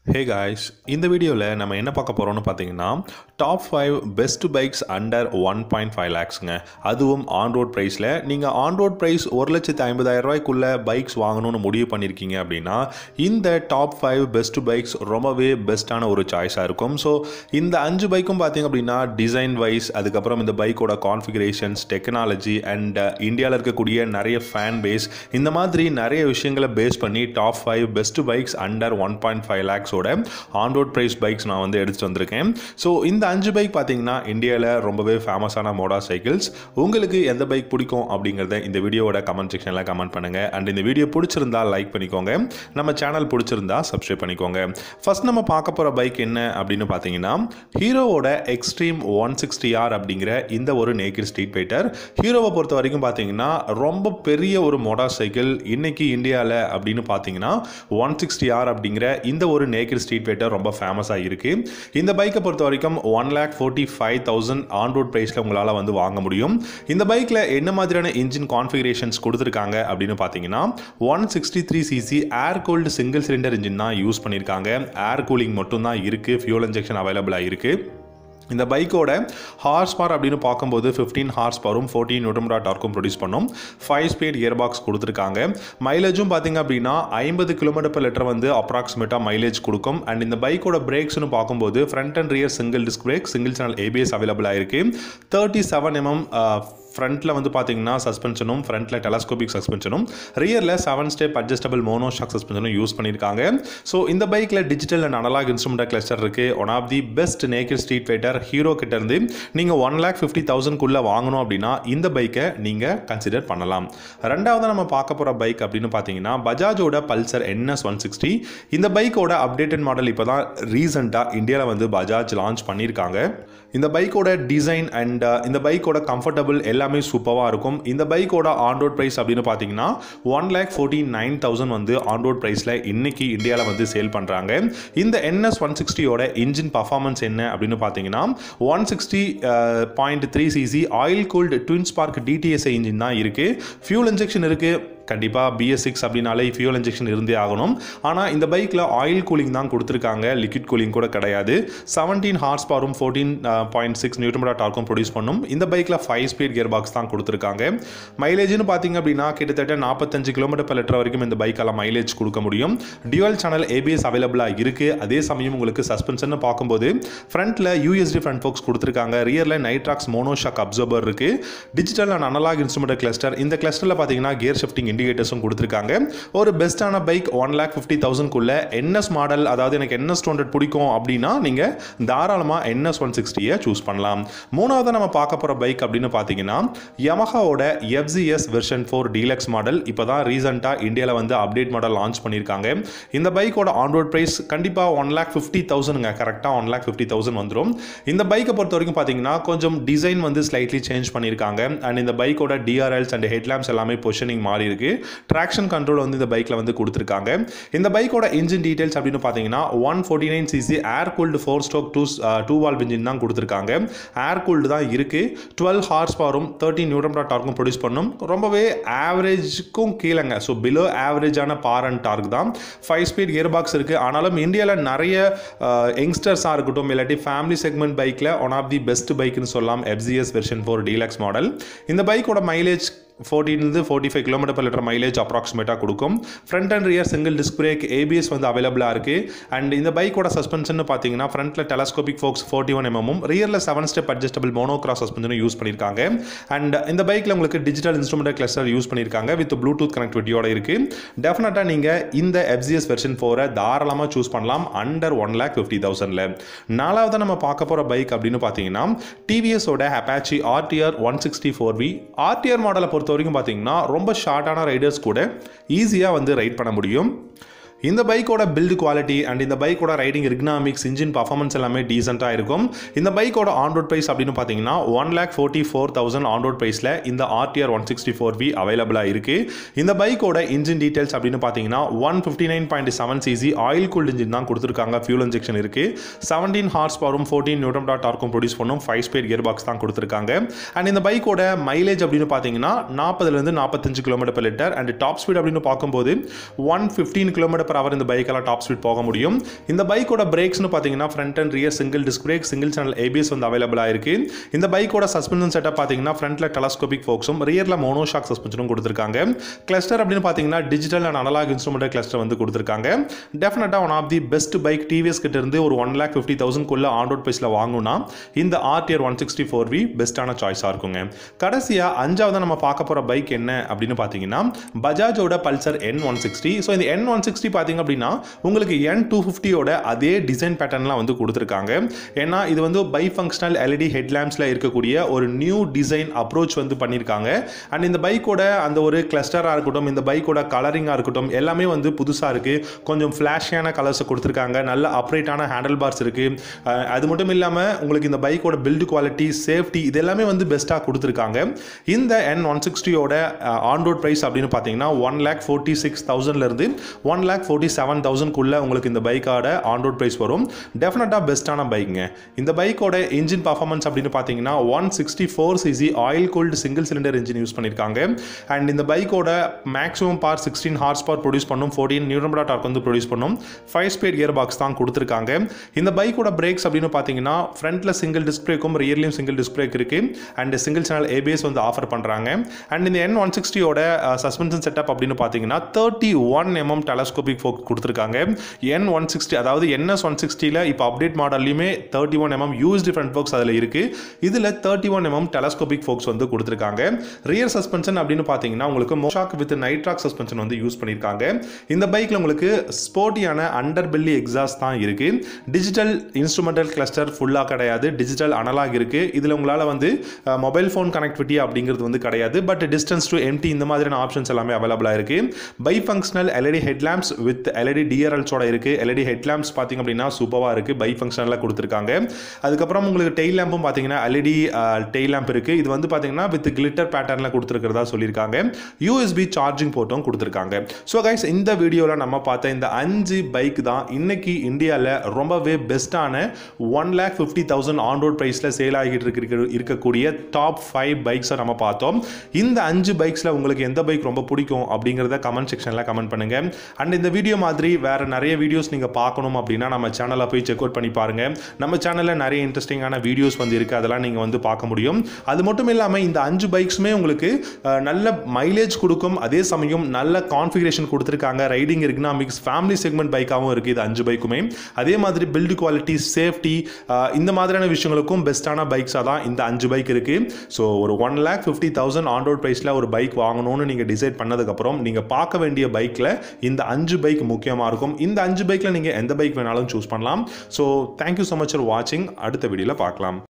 hey guys இந்த வீடியோவில் நம்ம என்ன பார்க்க போகிறோம்னு பார்த்தீங்கன்னா top five best bikes under one point five லேக்ஸுங்க அதுவும் ஆன் ரோட் ப்ரைஸில் நீங்கள் ஆன் ரோட் ப்ரைஸ் ஒரு லட்சத்து ஐம்பதாயிரம் ரூபாய்க்குள்ள பைக்ஸ் வாங்கணும்னு முடிவு பண்ணியிருக்கீங்க அப்படின்னா இந்த டாப் ஃபைவ் பெஸ்ட் பைக்ஸ் ரொம்பவே பெஸ்ட்டான ஒரு சாய்ஸாக இருக்கும் ஸோ இந்த அஞ்சு பைக்கும் பார்த்தீங்க அப்படின்னா டிசைன் வைஸ் அதுக்கப்புறம் இந்த பைக்கோட கான்ஃபிகரேஷன்ஸ் டெக்னாலஜி அண்ட் இந்தியாவில் இருக்கக்கூடிய நிறைய ஃபேன் பேஸ் இந்த மாதிரி நிறைய விஷயங்களை பேஸ் பண்ணி top five best bikes under one point five லேக்ஸோட ஆன் ரோட் ப்ரைஸ் பைக்ஸ் நான் வந்து எடுத்துட்டு வந்திருக்கேன் ஸோ இந்த அஞ்சு பைக் பார்த்தீங்கன்னா இந்தியாவில் ரொம்பவே ஃபேமஸான மோடா சைக்கிள்ஸ் உங்களுக்கு எந்த பைக் பிடிக்கும் அப்படிங்கிறத இந்த வீடியோவோட கமெண்ட் செக்ஷனில் கமெண்ட் பண்ணுங்கள் அண்ட் இந்த வீடியோ பிடிச்சிருந்தா லைக் பண்ணிக்கோங்க நம்ம சேனல் பிடிச்சிருந்தா சப்ஸ்கிரைப் பண்ணிக்கோங்க ஃபர்ஸ்ட் நம்ம பார்க்க போகிற பைக் என்ன அப்படின்னு பார்த்தீங்கன்னா ஹீரோவோட எக்ஸ்ட்ரீம் ஒன் சிக்ஸ்டி ஆர் அப்படிங்கிற இந்த ஒரு நேக்கிட் ஸ்ட்ரீட் ஃபைட்டர் ஹீரோவை பொறுத்த வரைக்கும் பார்த்தீங்கன்னா ரொம்ப பெரிய ஒரு மோட்டார் சைக்கிள் இன்னைக்கு இந்தியாவில் அப்படின்னு பார்த்தீங்கன்னா ஒன் சிக்ஸ்டி ஆர் அப்படிங்கிற இந்த ஒரு நேக்கிட் ஸ்ட்ரீட் ஃபைட்டர் ரொம்ப ஃபேமஸாக இருக்குது இந்த பைக்கை பொறுத்த வரைக்கும் one lakh forty five thousand on road ப்ரைஸில் உங்களால் வந்து வாங்க முடியும் இந்த பைக்கில் என்ன மாதிரியான இன்ஜின் கான்ஃபிகரேஷன்ஸ் கொடுத்துருக்காங்க அப்படின்னு பார்த்தீங்கன்னா one sixty three CC air cooled single cylinder engine தான் யூஸ் பண்ணியிருக்காங்க ஏர் கூலிங் மட்டும் தான் இருக்குது ஃபியூல் இன்ஜெக்ஷன் அவைலபிளாக இருக்குது இந்த பைக்கோட ஹார்ஸ் பார் அப்படின்னு பார்க்கும்போது ஃபிஃப்டீன் ஹார்ஸ் பவரும் ஃபோர்டீன் நியூட்டம்ரா டார்க்கும் ப்ரொடியூஸ் பண்ணும் ஃபைவ் ஸ்பீட் இயர் பாக்ஸ் கொடுத்துருக்காங்க மைலேஜும் பார்த்தீங்க அப்படின்னா ஐம்பது கிலோமீட்டர் per லிட்டர் வந்து அப்ராக்சிமேட்டாக மைலேஜ் கொடுக்கும் அண்ட் இந்த பைக்கோட பிரேக்ஸ்னு பார்க்கும்போது front and rear single disc brake single channel ABS அவைலபிளாக இருக்குது தேர்ட்டி செவன் எம்எம் ஃப்ரண்ட்டில் வந்து பார்த்தீங்கன்னா சஸ்பென்ஷனும் ஃப்ரண்ட்டில் டெலஸ்கோபிக் சஸ்பென்ஷனும் ரியரில் seven step adjustable mono shock சஸ்பென்ஷனும் யூஸ் பண்ணியிருக்காங்க ஸோ இந்த பைக்கில் digital and analog instrument cluster இருக்குது one of the best naked street fighter Hero கிட்ட இருந்து நீங்கள் ஒன் லேக் ஃபிஃப்டி தௌசண்ட்குள்ளே வாங்கணும் அப்படின்னா இந்த பைக்கை நீங்கள் கன்சிடர் பண்ணலாம் ரெண்டாவது நம்ம பார்க்க போகிற பைக் அப்படின்னு பார்த்தீங்கன்னா பஜாஜோட பல்சர் என்எஸ் ஒன் சிக்ஸ்டி இந்த பைக்கோட அப்டேட்டட் மாடல் இப்போ தான் ரீசெண்டாக இந்தியாவில் வந்து பஜாஜ் லான்ச் பண்ணியிருக்காங்க இந்த பைக்கோட டிசைன் அண்ட் இந்த பைக்கோட கம்ஃபர்டபுள் எல்லாமே சூப்பராக இருக்கும் இந்த பைக்கோட ஆன் ரோட் ப்ரைஸ் அப்படின்னு பார்த்தீங்கன்னா one lakh forty nine thousand வந்து ஆன் ரோட் ப்ரைஸில் இன்னைக்கு இந்தியாவில் வந்து சேல் பண்ணுறாங்க இந்த என்எஸ் ஒன் சிக்ஸ்டியோட இன்ஜின் பர்ஃபார்மன்ஸ் என்ன அப்படின்னு பார்த்தீங்கன்னா one sixty point three CC oil cooled twin spark DTSI engine தான் இருக்குது ஃபியூல் இன்ஜெக்ஷன் இருக்குது கண்டிப்பாக பிஎஸ் சிக்ஸ் அப்படின்னாலே ஃபியூல் இன்ஜெக்ஷன் இருந்தே ஆகணும் ஆனால் இந்த பைக்கில் ஆயில் கூலிங் தான் கொடுத்துருக்காங்க லிக்விட் கூலிங் கூட கிடையாது செவன்டீன் ஹார்ஸ் பவரும் ஃபோர்டீன் பாயிண்ட் சிக்ஸ் நியூட்டமரா டார்க்கும் ப்ரொடியூஸ் பண்ணும் இந்த பைக்கில் ஃபைவ் ஸ்பீட் கியர் பாக்ஸ் தான் கொடுத்துருக்காங்க மைலேஜ்னு பார்த்தீங்க அப்படின்னா கிட்டத்தட்ட நாற்பத்தஞ்சு கிலோமீட்டர் per லிட்டர் வரைக்கும் இந்த பைக்கால் மைலேஜ் கொடுக்க முடியும் டியூவல் சேனல் ஏபிஎஸ் அவைலபிளாக இருக்குது அதே சமயம் உங்களுக்கு சஸ்பென்ஷன் பார்க்கும்போது ஃப்ரண்ட்டில் யூஎஸ்டி ஃப்ரண்ட் ஃபோக்ஸ் கொடுத்துருக்காங்க ரியரில் நைட்ராக்ஸ் மோனோஷாக் அப்சர்வர் இருக்குது digital and analog instrument cluster இந்த கிளஸ்டரில் பார்த்தீங்கன்னா கியர் ஷிஃப்டிங் இண்டிகேட்டர்ஸும் கொடுத்துருக்காங்க ஒரு பெஸ்ட்டான பைக் ஒன் லேக் ஃபிஃப்டி தௌசண்ட்குள்ள என்எஸ் மாடல் அதாவது எனக்கு என்எஸ் டூ ஹண்ட்ரட் பிடிக்கும் அப்படின்னா நீங்கள் தாராளமாக என்எஸ் ஒன் சிக்ஸ்டியை சூஸ் பண்ணலாம் மூணாவது நம்ம பார்க்க போகிற பைக் அப்படின்னு பார்த்தீங்கன்னா யமஹாவோட FZS version four deluxe model இப்போ தான் ரீசெண்டாக இந்தியாவில் வந்து அப்டேட் மாடல் லான்ச் பண்ணியிருக்காங்க இந்த பைக்கோட ஆன் ரோட் ப்ரைஸ் கண்டிப்பாக ஒன் லேக் ஃபிஃப்டி தௌசண்ட்ங்க கரெக்டாக ஒன் லேக் ஃபிஃப்டி தௌசண்ட் வந்துடும் இந்த பைக்கை பொறுத்த வரைக்கும் பார்த்தீங்கன்னா கொஞ்சம் டிசைன் வந்து ஸ்லைட்லி சேஞ்ச் பண்ணியிருக்காங்க அண்ட் இந்த பைக்கோட டிஆர்எல்ஸ் அண்ட் ஹெட்லாம்ப்ஸ் எல்லாமே பொசிஷனிங் மாறி இருக்கு ட்ராக்ஷன் கண்ட்ரோல் வந்து இந்த பைக்கில் வந்து கொடுத்துருக்காங்க இந்த பைக்கோட இன்ஜின் டீடைல்ஸ் அப்படின்னு பார்த்தீங்கன்னா one forty nine CC air cooled four stroke two two valve engine தான் கொடுத்துருக்காங்க ஏர் கூல்டு தான் இருக்கு டுவெல் ஹார்ஸ் பவரும் தேர்ட்டின் நியூட்ரம் டார்க்கும் ப்ரொடியூஸ் பண்ணும் ரொம்பவே ஆவரேஜ்க்கும் கீழேங்க ஸோ பிலோ ஆவரேஜான பார் அண்ட் டார்க் தான் ஃபைவ் ஸ்பீட் கியர் பாக்ஸ் இருக்குது ஆனாலும் இந்தியாவில் நிறைய யங்ஸ்டர்ஸாக இருக்கட்டும் இல்லாட்டி ஃபேமிலி செக்மெண்ட் பைக்கில் ஒன் ஆஃப் தி பெஸ்ட் பைக்னு சொல்லலாம் FZS version four deluxe model இந்த பைக்கோட மைலேஜ் ஃபோர்டீன்லேருந்து forty five kilometre per litre mileage அப்ராக்சிமேட்டாக கொடுக்கும் front and rear single disc brake ABS வந்து அவைலபிளாக இருக்குது அண்ட் இந்த பைக்கோட சஸ்பென்ஷன் பார்த்தீங்கன்னா ஃப்ரண்ட்டில் டெலஸ்கோபிக் ஃபோக்ஸ் ஃபோர்ட்டி ஒன் எம்எம்மும் ரியரில் செவன் ஸ்டெப் அட்ஜஸ்டபிள் மோனோக்ராஸ் சஸ்பென்ஷனும் யூஸ் பண்ணியிருக்காங்க அண்ட் இந்த பைக்கில் உங்களுக்கு டிஜிட்டல் இன்ஸ்ட்ருமெண்ட் கிளஸ்டர் யூஸ் பண்ணியிருக்காங்க வித் ப்ளூடூத் கனெக்டிவிட்டியோட இருக்குது டெஃபினட்டாக நீங்கள் இந்த எஃப்சிஎஸ் வெர்ஷன் ஃபோரை தாராளமாக சூஸ் பண்ணலாம் அண்டர் ஒன் லேக் ஃபிஃப்டி தௌசண்டில் நாலாவது நம்ம பார்க்க போகிற பைக் அப்படின்னு பார்த்தீங்கன்னா டிவிஎஸோட Apache RTR one sixty four V RTR மாடலை பொறுத்த வரைக்கும் பார்த்தீங்கன்னா ரொம்ப ஷார்ட்டான ரைடர்ஸ் கூட ஈஸியாக வந்து ரைட் பண்ண முடியும் இந்த பைக்கோட பில்டு குவாலிட்டி அண்ட் இந்த பைக்கோட ரைடிங் எர்கனாமிக்ஸ் இன்ஜின் பர்ஃபார்மன்ஸ் எல்லாமே டீசெண்டாக இருக்கும் இந்த பைக்கோட ஆன் ரோட் ப்ரைஸ் அப்படின்னு பார்த்தீங்கன்னா one lakh forty four thousand on road ப்ரைஸில் இந்த RTR one sixty four V அவைலபிளாக இருக்குது இந்த பைக்கோட இன்ஜின் டீடைல்ஸ் அப்படின்னு பார்த்தீங்கன்னா one fifty nine point seven CC oil cooled engine தான் கொடுத்துருக்காங்க ஃபியூல் இன்ஜெக்ஷன் இருக்குது செவன்டீன் ஹார்ஸ் பவரும் ஃபோர்டீன் நியூட்ரம் டாட் டார்க்கும் ப்ரொடியூஸ் பண்ணும் ஃபைவ் ஸ்பீட் கியர் பாக்ஸ் தான் கொடுத்துருக்காங்க அண்ட் இந்த பைக்கோட மைலேஜ் அப்படின்னு பார்த்தீங்கன்னா நாற்பதுலேருந்து நாற்பத்தஞ்சு kilometre per litre and top speed அப்படின்னு பார்க்கும்போது one fifteen kilometre per hour இந்த பைக்கெல்லாம் டாப் ஸ்பீட் போக முடியும் இந்த பைக்கோட பிரேக்ஸ்னு பார்த்தீங்கன்னா front and rear single disc brake single channel ABS வந்து அவைலபிளாக இருக்கு இந்த பைக்கோட சஸ்பென்ஷன் செட்டப் பார்த்தீங்கன்னா ஃப்ரண்ட்ல டெலஸ்கோபிக் ஃபோக்ஸும் ரியரில் மோனோஷாக் சஸ்பென்ஷனும் கொடுத்துருக்காங்க கிளஸ்டர் அப்படின்னு பார்த்தீங்கன்னா digital and analog instrument cluster வந்து கொடுத்துருக்காங்க டெஃபினட்டாக one of the best bike TVS கிட்ட இருந்து ஒரு ஒன் லேக் ஃபிஃப்டி தௌசண்ட்குள்ள ஆன் ரோட் ப்ரைஸில் வாங்கணும்னா இந்த RTR one sixty four V பெஸ்ட்டான சாய்ஸாக இருக்குங்க கடைசியாக அஞ்சாவது நம்ம பார்க்க போகிற பைக் என்ன அப்படின்னு பார்த்தீங்கன்னா பஜாஜோட Pulsar N one sixty so இந்த என் ஒன் சிக்ஸ்டி பார்த்தீங்க அப்படின்னா உங்களுக்கு என் டூ ஃபிஃப்டியோட அதே டிசைன் பேட்டர்ன்லாம் வந்து கொடுத்துருக்காங்க ஏன்னா இது வந்து பை ஃபங்க்ஷனல் எல்இடி ஹெட்லாம்ப்ஸில் இருக்கக்கூடிய ஒரு நியூ டிசைன் அப்ரோச் வந்து பண்ணியிருக்காங்க அண்ட் இந்த பைக்கோட அந்த ஒரு கிளஸ்டராக இருக்கட்டும் இந்த பைக்கோட கலரிங்காக இருக்கட்டும் எல்லாமே வந்து புதுசாக இருக்குது கொஞ்சம் ஃப்ளாஷியான கலர்ஸை கொடுத்துருக்காங்க நல்ல அப்ரேட்டான ஹேண்டில் பார்ஸ் இருக்குது அது மட்டும் இல்லாமல் உங்களுக்கு இந்த பைக்கோட பில்டு குவாலிட்டி சேஃப்டி இது எல்லாமே வந்து பெஸ்ட்டாக கொடுத்துருக்காங்க இந்த என் ஒன் சிக்ஸ்டியோட ஆன் ரோட் ப்ரைஸ் அப்படின்னு பார்த்தீங்கன்னா ஒன் லேக் ஃபோர்ட்டி சிக்ஸ் தௌசண்ட்லேருந்து ஒன் லேக் ஃபோர்ட்டி செவன் தௌசண்ட்குள்ளே உங்களுக்கு இந்த பைக்கோட ஆன் ரோட் ப்ரைஸ் வரும் டெஃபினட்டாக பெஸ்ட்டான பைக்குங்க இந்த பைக்கோட இன்ஜின் பர்ஃபார்மன்ஸ் அப்படின்னு பார்த்தீங்கன்னா one sixty four CC oil cooled single cylinder engine use பண்ணியிருக்காங்க அண்ட் இந்த பைக்கோட maximum power sixteen horse power produce பண்ணும் ஃபோர்டீன் நியூரம்பரா டார்க் வந்து ப்ரொடியூஸ் பண்ணும் ஃபைவ் ஸ்பீட் கியர் பாக்ஸ் தான் கொடுத்துருக்காங்க இந்த பைக்கோட பிரேக்ஸ் அப்படின்னு பார்த்தீங்கன்னா ஃப்ரண்ட்ல சிங்கிள் டிஸ்க் பிரேக்கும் ரியர்லையும் சிங்கிள் டிஸ்க் பிரேக் இருக்கு அண்ட் சிங்கிள் சேனல் ஏபிஎஸ் வந்து ஆஃபர் பண்ணுறாங்க அண்ட் இந்த என் ஒன் சிக்ஸ்டியோட சஸ்பென்ஷன் செட்டப் அப்படின்னு பார்த்தீங்கன்னா thirty one MM telescopic fork கொடுத்துருக்காங்க என் ஒன் சிக்ஸ்டி அதாவது என்எஸ் ஒன் சிக்ஸ்டியில் இப்போ அப்டேட் மாடல்லையுமே thirty one MM used front forks அதில் இருக்குது இதில் thirty one MM telescopic forks வந்து கொடுத்துருக்காங்க ரியர் சஸ்பென்ஷன் அப்படின்னு பார்த்தீங்கன்னா உங்களுக்கு மோஷாக் வித் நைட்ராக் சஸ்பென்ஷன் வந்து யூஸ் பண்ணியிருக்காங்க இந்த பைக்கில் உங்களுக்கு ஸ்போர்ட்டியான அண்டர் பெல்லி எக்ஸாஸ்ட் தான் இருக்குது டிஜிட்டல் இன்ஸ்ட்ருமெண்டல் கிளஸ்டர் ஃபுல்லாக கிடையாது டிஜிட்டல் அனலாக் இருக்குது இதில் உங்களால் வந்து மொபைல் ஃபோன் கனெக்டிவிட்டி அப்படிங்கிறது வந்து கிடையாது பட் டிஸ்டன்ஸ் டு எம்டி இந்த மாதிரியான ஆப்ஷன்ஸ் எல்லாமே அவைலபிளாக இருக்குது bi functional LED headlamps with LED டிஆர்எல்ஸோட இருக்குது எல்இடி ஹெட்லாம்ப்ஸ் பார்த்தீங்க அப்படின்னா சூப்பராக இருக்குது பை ஃபங்க்ஷனில் கொடுத்துருக்காங்க அதுக்கப்புறம் உங்களுக்கு டெய்ல் லேம்பும் பார்த்தீங்கன்னா எல்இடி டெய்ல் லேம்ப் இருக்குது இது வந்து பார்த்தீங்கன்னா வித் கிளிட்டர் பேட்டர்னில் கொடுத்துருக்கிறதா சொல்லியிருக்காங்க யூஎஸ்பி சார்ஜிங் போர்ட்டும் கொடுத்துருக்காங்க ஸோ கைஸ் இந்த வீடியோவில் நம்ம பார்த்த இந்த அஞ்சு பைக் தான் இன்னைக்கு இந்தியாவில் ரொம்பவே பெஸ்ட்டான one lakh fifty thousand on road ப்ரைஸில் சேல் ஆகிட்டு இருக்க இருக்கக்கூடிய டாப் ஃபைவ் பைக்ஸை நம்ம பார்த்தோம் இந்த அஞ்சு பைக்ஸில் உங்களுக்கு எந்த பைக் ரொம்ப பிடிக்கும் அப்படிங்கிறத கமெண்ட் செக்ஷனில் கமெண்ட் பண்ணுங்க அண்ட் இந்த வீடியோ மாதிரி வேற நிறைய வீடியோஸ் நீங்கள் பார்க்கணும் அப்படின்னா நம்ம சேனலை போய் செக் அவுட் பண்ணி பாருங்க நம்ம சேனலில் நிறைய இன்ட்ரெஸ்டிங்கான வீடியோஸ் வந்து இருக்குது அதெல்லாம் நீங்கள் வந்து பார்க்க முடியும் அது மட்டும் இல்லாமல் இந்த அஞ்சு பைக்ஸுமே உங்களுக்கு அஹ், நல்ல மைலேஜ் கொடுக்கும் அதே சமயம் நல்ல கான்ஃபிகரேஷன் கொடுத்துருக்காங்க ரைடிங் எர்கனாமிக்ஸ் ஃபேமிலி செக்மெண்ட் பைக்காகவும் இருக்குது இது அஞ்சு பைக்குமே அதே மாதிரி பில்டு குவாலிட்டி சேஃப்டி இந்த மாதிரியான விஷயங்களுக்கும் பெஸ்ட்டான பைக்ஸாக தான் இந்த அஞ்சு பைக் இருக்குது ஸோ ஒரு one lakh fifty thousand on road ப்ரைஸில் ஒரு பைக் வாங்கணும்னு நீங்கள் டிசைட் பண்ணதுக்கப்புறம் நீங்கள் பார்க்க வேண்டிய பைக்கில் இந்த அஞ்சு பைக் முக்கியமாக இருக்கும் இந்த அஞ்சு பைக்கில் நீங்கள் எந்த பைக் வேணாலும் சூஸ் பண்ணலாம் so thank you so much for வாட்சிங் அடுத்த வீடியோவில் பார்க்கலாம்